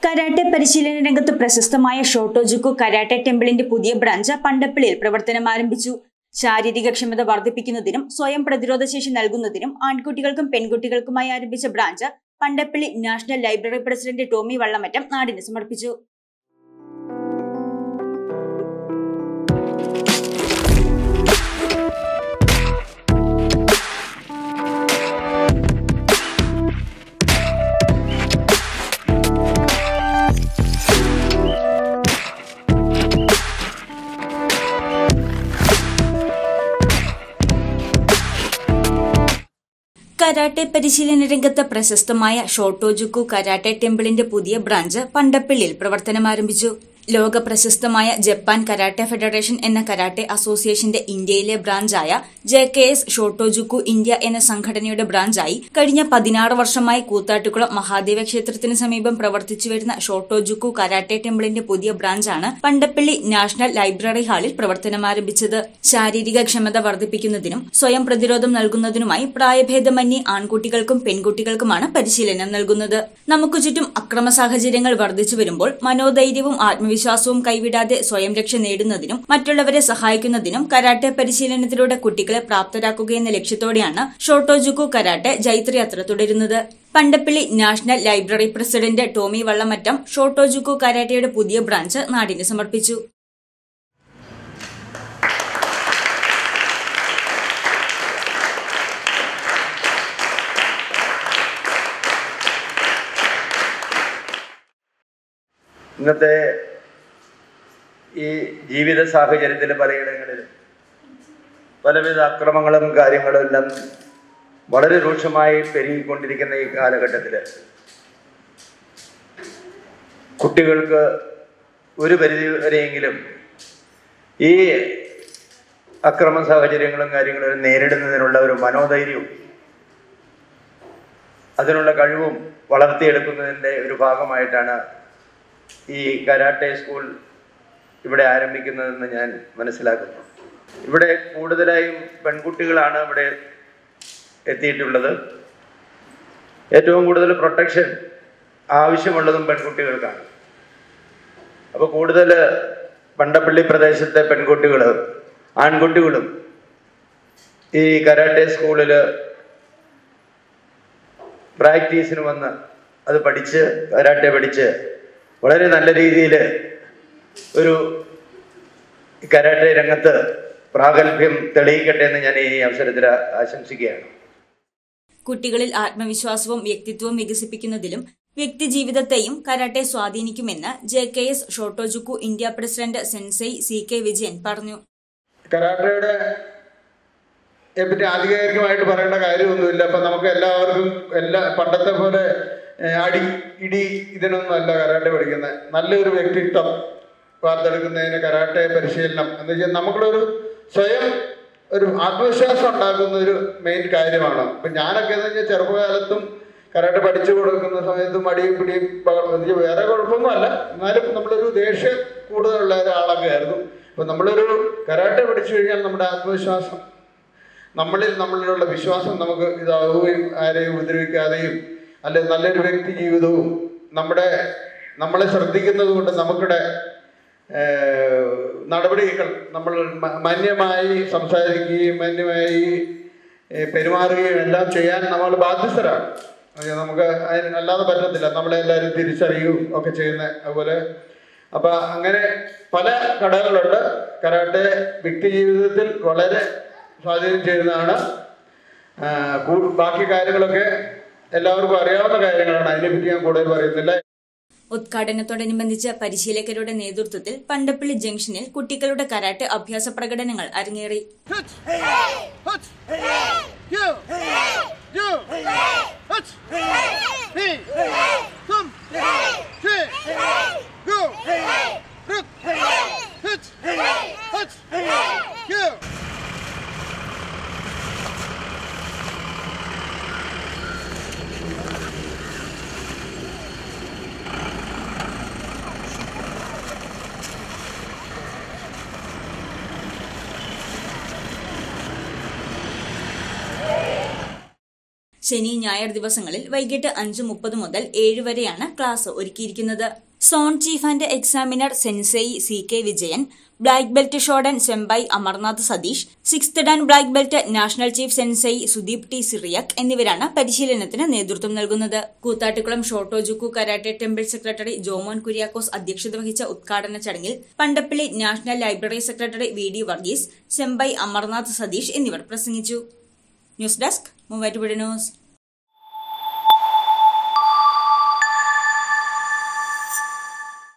Karate പരിശീലന രംഗത്ത് പ്രശസ്തമായ ഷോട്ടോജുക്കു കരാട്ടെ ടെമ്പിളിന്റെ പുതിയ ബ്രാഞ്ച് പണ്ടപ്പിളിയിൽ പ്രവർത്തനം ആരംഭിച്ചു ശാരീരിക ക്ഷമത വർദ്ധിപ്പിക്കുന്നതിനും സ്വയം പ്രതിരോധ ശേഷി നൽകുന്നതിനും ആൺകുട്ടികൾക്കും പെൺകുട്ടികൾക്കുമായി ആരംഭിച്ച branch Pandappilly National Library president Tomy Vallamattom നാടിന് സമർപ്പിച്ചു കരാട്ടെ പരിശീലന രംഗത്ത് പ്രശസ്തമായ ഷോട്ടോജുക്കു കരാട്ടെ ടെമ്പിളിന്റെ പുതിയ ബ്രാഞ്ച് പണ്ടപ്പിള്ളിയിൽ പ്രവർത്തനം ആരംഭിച്ചു ലോക പ്രശസ്തമായ ജപ്പാൻ കരാട്ടെ ഫെഡറേഷൻ എന്ന കരാട്ടെ അസോസിയേഷന്റെ ഇന്ത്യയിലെ ബ്രാഞ്ചായ J K S Shotojuku India എന്ന സംഘടനയുടെ ബ്രാഞ്ചായി കഴിഞ്ഞ പതിനാറ് വർഷമായി കൂത്താട്ടുകുളം മഹാദേവ ക്ഷേത്രത്തിന് സമീപം പ്രവർത്തിച്ചു വരുന്ന ഷോട്ടോജുക്കു കരാട്ടെ ടെമ്പിളിന്റെ പുതിയ ബ്രാഞ്ചാണ് പണ്ടപ്പള്ളി നാഷണൽ ലൈബ്രറി ഹാളിൽ പ്രവർത്തനം ആരംഭിച്ചത് ശാരീരിക ക്ഷമത വർദ്ധിപ്പിക്കുന്നതിനും സ്വയം പ്രതിരോധം നൽകുന്നതിനുമായി പ്രായഭേദമന്യേ ആൺകുട്ടികൾക്കും പെൺകുട്ടികൾക്കുമാണ് പരിശീലനം നൽകുന്നത് നമുക്ക് ചുറ്റും അക്രമ സാഹചര്യങ്ങൾ വർദ്ധിച്ചു വരുമ്പോൾ മനോധൈര്യവും ആത്മവിശ്വാസവും കൈവിടാതെ സ്വയം രക്ഷ നേടുന്നതിനും മറ്റുള്ളവരെ സഹായിക്കുന്നതിനും കരാട്ടെ പരിശീലനത്തിലൂടെ കുട്ടികളെ പ്രാപ്തരാക്കുകയെന്ന ലക്ഷ്യത്തോടെയാണ് ഷോട്ടോജുക്കു കരാട്ടെ ജൈത്രയാത്ര തുടരുന്നത് Pandappilly National Library president Tomy Vallamattom Shotojuku കരാട്ടയുടെ പുതിയ ബ്രാഞ്ച് നാടിന് സമർപ്പിച്ചു ഇന്നത്തെ ഈ ജീവിത സാഹചര്യത്തിൽ പലയിടങ്ങളിലും പലവിധ അക്രമങ്ങളും കാര്യങ്ങളും എല്ലാം വളരെ രൂക്ഷമായി പെരുകിക്കൊണ്ടിരിക്കുന്ന ഈ കാലഘട്ടത്തിൽ കുട്ടികൾക്ക് ഒരു പരിധി വരെയെങ്കിലും ഈ അക്രമ സാഹചര്യങ്ങളും കാര്യങ്ങളും നേരിടുന്നതിനുള്ള ഒരു മനോധൈര്യവും അതിനുള്ള കഴിവും വളർത്തിയെടുക്കുന്നതിൻ്റെ ഒരു ഭാഗമായിട്ടാണ് ഈ കരാട്ടെ സ്കൂൾ ഇവിടെ ആരംഭിക്കുന്നതെന്ന് ഞാൻ മനസ്സിലാക്കുന്നു ഇവിടെ കൂടുതലായും പെൺകുട്ടികളാണ് ഇവിടെ എത്തിയിട്ടുള്ളത് ഏറ്റവും കൂടുതൽ പ്രൊട്ടക്ഷൻ ആവശ്യമുള്ളതും പെൺകുട്ടികൾക്കാണ് അപ്പോൾ കൂടുതൽ പണ്ടപ്പള്ളി പ്രദേശത്തെ പെൺകുട്ടികൾ ആൺകുട്ടികളും ഈ കരാട്ടെ സ്കൂളിൽ പ്രാക്ടീസിന് വന്ന് അത് പഠിച്ച് കരാട്ടെ പഠിച്ച് വളരെ നല്ല രീതിയിൽ ഒരു കരാട്ടെ രംഗത്ത് പ്രാഗൽഭ്യം തെളിയിക്കട്ടെ എന്ന് ഞാൻ ഈ അവസരത്തിൽ ആശംസിക്കുകയാണ് കുട്ടികളിൽ ആത്മവിശ്വാസവും വ്യക്തിത്വവും വികസിപ്പിക്കുന്നതിലും വ്യക്തിജീവിതത്തെയും കരാട്ടെ സ്വാധീനിക്കുമെന്ന് J K S Shotojuku India president sensei C K Vijayan പറഞ്ഞു കരാട്ടയുടെ പറ്റി ആധികാരികമായിട്ട് പറയേണ്ട കാര്യമൊന്നുമില്ല അപ്പം നമുക്ക് എല്ലാവർക്കും എല്ലാ പണ്ടത്തെ പോലെ ഏഹ്, അടി ഇടി ഇതിനൊന്നും അല്ല കരാട്ടെ പഠിക്കുന്നത് നല്ലൊരു വ്യക്തിത്വം വാർത്തെടുക്കുന്നതിന് കരാട്ടെ പരിശീലനം എന്ന് വെച്ചാൽ നമുക്കൊരു സ്വയം ഒരു ആത്മവിശ്വാസം ഉണ്ടാക്കുന്ന ഒരു മെയിൻ കാര്യമാണ് അപ്പം ഞാനൊക്കെ എന്ന് വെച്ചാൽ ചെറുപ്പകാലത്തും കരാട്ടെ പഠിച്ചു കൊടുക്കുന്ന സമയത്തും അടിയും പിടിയും ബഹളം എന്ന് വെച്ചാൽ വേറെ കുഴപ്പമൊന്നുമല്ല എന്നാലും നമ്മളൊരു ദേഷ്യം കൂടുതലുള്ള ഒരാളൊക്കെ ആയിരുന്നു അപ്പം നമ്മളൊരു കരാട്ടെ പഠിച്ചു കഴിഞ്ഞാൽ നമ്മുടെ ആത്മവിശ്വാസം നമ്മളിൽ നമ്മളിലുള്ള വിശ്വാസം നമുക്ക് ഇതാവുകയും ആരെയും ഉപദ്രവിക്കാതെയും അല്ലെ നല്ലൊരു വ്യക്തി ജീവിതവും നമ്മുടെ നമ്മളെ ശ്രദ്ധിക്കുന്നത് കൊണ്ട് നമുക്കിടെ ഏഹ്, നടപടികൾ നമ്മൾ മ- മാന്യമായി സംസാരിക്കുകയും മാന്യമായി ഏഹ്, പെരുമാറുകയും എല്ലാം ചെയ്യാൻ നമ്മൾ ബാധ്യസ്ഥരാണ് അത് നമുക്ക് അതിന് അല്ലാതെ പറ്റത്തില്ല നമ്മളെ എല്ലാവരും തിരിച്ചറിയുകയും ഒക്കെ ചെയ്യുന്ന അതുപോലെ അപ്പൊ അങ്ങനെ പല ഘടകങ്ങളുണ്ട് കരാട്ടെ വ്യക്തി ജീവിതത്തിൽ വളരെ സ്വാധീനം ചെയ്യുന്നതാണ് ആ, കൂ- ബാക്കി കാര്യങ്ങളൊക്കെ എല്ലാവർക്കും അറിയാവുന്ന കാര്യങ്ങളാണ് അതിനെപ്പറ്റി ഞാൻ കൂടുതൽ പറയുന്നില്ല ഉദ്ഘാടനത്തോടനുബന്ധിച്ച് പരിശീലകരുടെ നേതൃത്വത്തിൽ പണ്ടപ്പള്ളി ജംഗ്ഷനിൽ കുട്ടികളുടെ കരാട്ടെ അഭ്യാസ പ്രകടനങ്ങൾ അരങ്ങേറി Hut! Hut! You! You! Hut! He! Come! He! Go! Ruk! Hut! Hut! You! ശനി ഞായർ ദിവസങ്ങളിൽ വൈകിട്ട് അഞ്ച് മുപ്പത് മുതൽ ഏഴ് വരെയാണ് ക്ലാസ് ഒരുക്കിയിരിക്കുന്നത് zone chief and examiner sensei C K Vijayan black belt shodan sempai Amarnath Satheesh sixth dan black belt national chief sensei Sudeep T Cyriac എന്നിവരാണ് പരിശീലനത്തിന് നേതൃത്വം നൽകുന്നത് Koothattukulam Shotojuku karate temple secretary Jomon Kuriakose അധ്യക്ഷത വഹിച്ച ഉദ്ഘാടന ചടങ്ങിൽ Pandappilly National Library secretary V D Varghese sempai Amarnath Satheesh എന്നിവർ പ്രസംഗിച്ചു ന്യൂസ് ഡെസ്ക് മൂവാറ്റുപുഴ ന്യൂസ്